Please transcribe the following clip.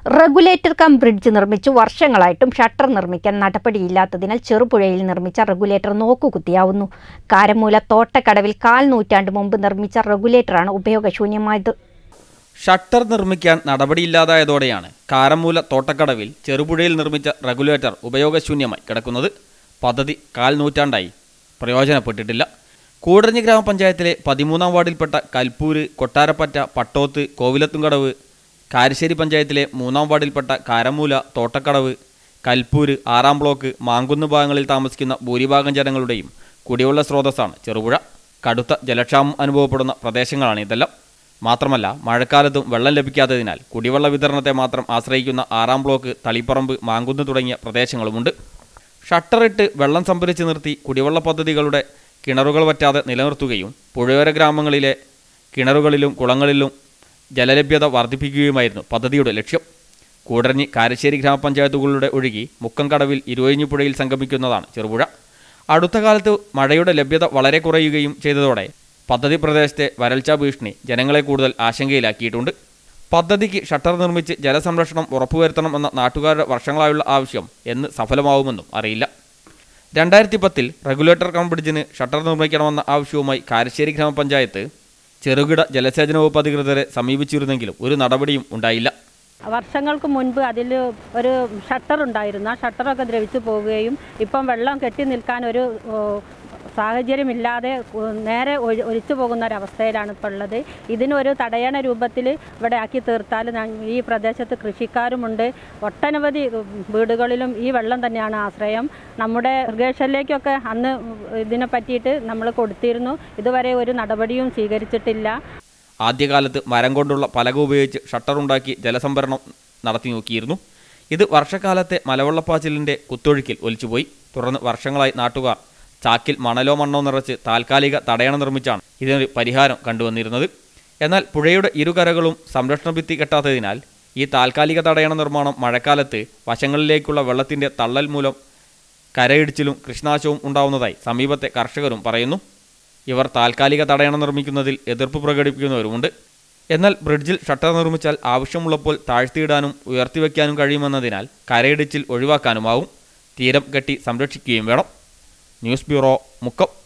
regulator cum bridge നിർമ്മിച്ചു വർഷങ്ങളായിട്ടും shutter നിർമ്മിക്കാൻ നടപടിയില്ലാത്തതിനാൽ ചെറുപുഴയിൽ നിർമ്മിച്ച റെഗുലേറ്റർ നോക്കുകുത്തിയാവുന്നു കാരമൂല തോട്ടക്കടവിൽ കാൽ നൂറ്റാണ്ട് മുമ്പ് നിർമ്മിച്ച റെഗുലേറ്ററാണ് ഉപയോഗശൂന്യമായത് ഷട്ടർ നിർമ്മിക്കാൻ നടപടിയില്ലാതായതോടെയാണ് കാരമൂല തോട്ടക്കടവിൽ ചെറുപുഴയിൽ നിർമ്മിച്ച റെഗുലേറ്റർ ഉപയോഗശൂന്യമായി കിടക്കുന്നത് പദ്ധതി കാൽ നൂറ്റാണ്ടായി പ്രയോജനപ്പെട്ടിട്ടില്ല കൂടരഞ്ഞി ഗ്രാമപഞ്ചായത്തിലെ പതിമൂന്നാം വാർഡിൽപ്പെട്ട കൽപ്പൂര് കൊട്ടാരപ്പറ്റ പട്ടോത്ത് കോവിലത്തുംകടവ് കാരശ്ശേരി പഞ്ചായത്തിലെ മൂന്നാം വാർഡിൽപ്പെട്ട കാരമൂല തോട്ടക്കടവ് കൽപ്പൂര് ആറാം ബ്ലോക്ക് മാങ്കുന്ന് ഭാഗങ്ങളിൽ താമസിക്കുന്ന ഭൂരിഭാഗം ജനങ്ങളുടെയും കുടിവെള്ള സ്രോതസ്സാണ് ചെറുപുഴ കടുത്ത ജലക്ഷാമം അനുഭവപ്പെടുന്ന പ്രദേശങ്ങളാണ് ഇതെല്ലാം മാത്രമല്ല മഴക്കാലത്തും വെള്ളം ലഭിക്കാത്തതിനാൽ കുടിവെള്ള വിതരണത്തെ മാത്രം ആശ്രയിക്കുന്ന ആറാം ബ്ലോക്ക് തളിപ്പറമ്പ് മാങ്കുന്ന് തുടങ്ങിയ പ്രദേശങ്ങളുമുണ്ട് ഷട്ടറിട്ട് വെള്ളം സംഭരിച്ച് നിർത്തി കുടിവെള്ള പദ്ധതികളുടെ കിണറുകൾ വറ്റാതെ നിലനിർത്തുകയും പുഴയോര ഗ്രാമങ്ങളിലെ കിണറുകളിലും കുളങ്ങളിലും ജലലഭ്യത വർദ്ധിപ്പിക്കുകയുമായിരുന്നു പദ്ധതിയുടെ ലക്ഷ്യം കൂടരഞ്ഞി കാരശ്ശേരി ഗ്രാമപഞ്ചായത്തുകളുടെ ഒഴുകി മുക്കംകടവിൽ ഇരുവഴിഞ്ഞിപ്പുഴയിൽ സംഗമിക്കുന്നതാണ് ചെറുപുഴ അടുത്ത കാലത്ത് മഴയുടെ ലഭ്യത വളരെ കുറയുകയും ചെയ്തതോടെ പദ്ധതി പ്രദേശത്തെ വരൾച്ചാ ഭീഷണി ജനങ്ങളെ കൂടുതൽ ആശങ്കയിലാക്കിയിട്ടുണ്ട് പദ്ധതിക്ക് ഷട്ടർ നിർമ്മിച്ച് ജലസംരക്ഷണം ഉറപ്പുവരുത്തണം എന്ന നാട്ടുകാരുടെ വർഷങ്ങളായുള്ള ആവശ്യം എന്ന് സഫലമാവുമെന്നും അറിയില്ല രണ്ടായിരത്തി പത്തിൽ റെഗുലേറ്റർ കം ബ്രിഡ്ജിന് ഷട്ടർ നിർമ്മിക്കണമെന്ന ആവശ്യവുമായി കാരശ്ശേരി ഗ്രാമപഞ്ചായത്ത് ചെറുകിട ജലസേചന വകുപ്പ് അധികൃതരെ സമീപിച്ചിരുന്നെങ്കിലും ഒരു നടപടിയും ഉണ്ടായില്ല വർഷങ്ങൾക്ക് മുൻപ് അതിൽ ഒരു ഷട്ടർ ഉണ്ടായിരുന്നു ആ ഷട്ടറൊക്കെ ദ്രവിച്ചു പോവുകയും ഇപ്പം വെള്ളം കെട്ടി നിൽക്കാൻ ഒരു ഓ, സാഹചര്യമില്ലാതെ ഉ- നേരെ ഒഴി- ഒലിച്ചു പോകുന്ന ഒരവസ്ഥയിലാണ് ഇപ്പോൾ ഉള്ളത് ഇതിനൊരു തടയണ രൂപത്തിൽ ഇവിടെ ആക്കി തീർത്താൽ ഞ- ഈ പ്രദേശത്ത് കൃഷിക്കാരുമുണ്ട് ഒട്ടനവധി വീടുകളിലും ഈ വെള്ളം തന്നെയാണ് ആശ്രയം നമ്മുടെ ഇറിഗേഷനിലേക്കൊക്കെ അന്ന് ഇതിനെ പറ്റിയിട്ട് നമ്മൾ കൊടുത്തിരുന്നു ഇതുവരെ ഒരു നടപടിയും സ്വീകരിച്ചിട്ടില്ല ആദ്യകാലത്ത് മരം കൊണ്ടുള്ള പലക ഉപയോഗിച്ച് ഷട്ടർ ഉണ്ടാക്കി ജലസംഭരണം നടത്തി നോക്കിയിരുന്നു ഇത് വർഷക്കാലത്തെ മലവെള്ളപ്പാച്ചിലിന്റെ കുത്തൊഴുക്കിൽ ഒലിച്ചുപോയി തുടർന്ന് വർഷങ്ങളായി നാട്ടുകാർ ചാക്കിൽ മണലോ മണ്ണോ നിറച്ച് താൽക്കാലിക തടയണ നിർമ്മിച്ചാണ് ഇതിനൊരു പരിഹാരം കണ്ടുവന്നിരുന്നത് എന്നാൽ പുഴയുടെ ഇരുകരകളും സംരക്ഷണ ഭിത്തി കെട്ടാത്തതിനാൽ ഈ താൽക്കാലിക തടയണ നിർമ്മാണം മഴക്കാലത്ത് വശങ്ങളിലേക്കുള്ള വെള്ളത്തിന്റെ തള്ളൽ മൂലം കരയിടിച്ചിലും കൃഷിനാശവും ഉണ്ടാവുന്നതായി സമീപത്തെ കർഷകരും പറയുന്നു ഇവർ താൽക്കാലിക തടയണ നിർമ്മിക്കുന്നതിൽ എതിർപ്പ് പ്രകടിപ്പിക്കുന്നവരുമുണ്ട് എന്നാൽ ബ്രിഡ്ജിൽ ഷട്ടർ നിർമ്മിച്ചാൽ ആവശ്യമുള്ളപ്പോൾ താഴ്ത്തിയിടാനും ഉയർത്തിവെക്കാനും കഴിയുമെന്നതിനാൽ കരയിടിച്ചിൽ ഒഴിവാക്കാനുമാവും തീരം കെട്ടി സംരക്ഷിക്കുകയും വേണം ന്യൂസ് ബ്യൂറോ മുക്കം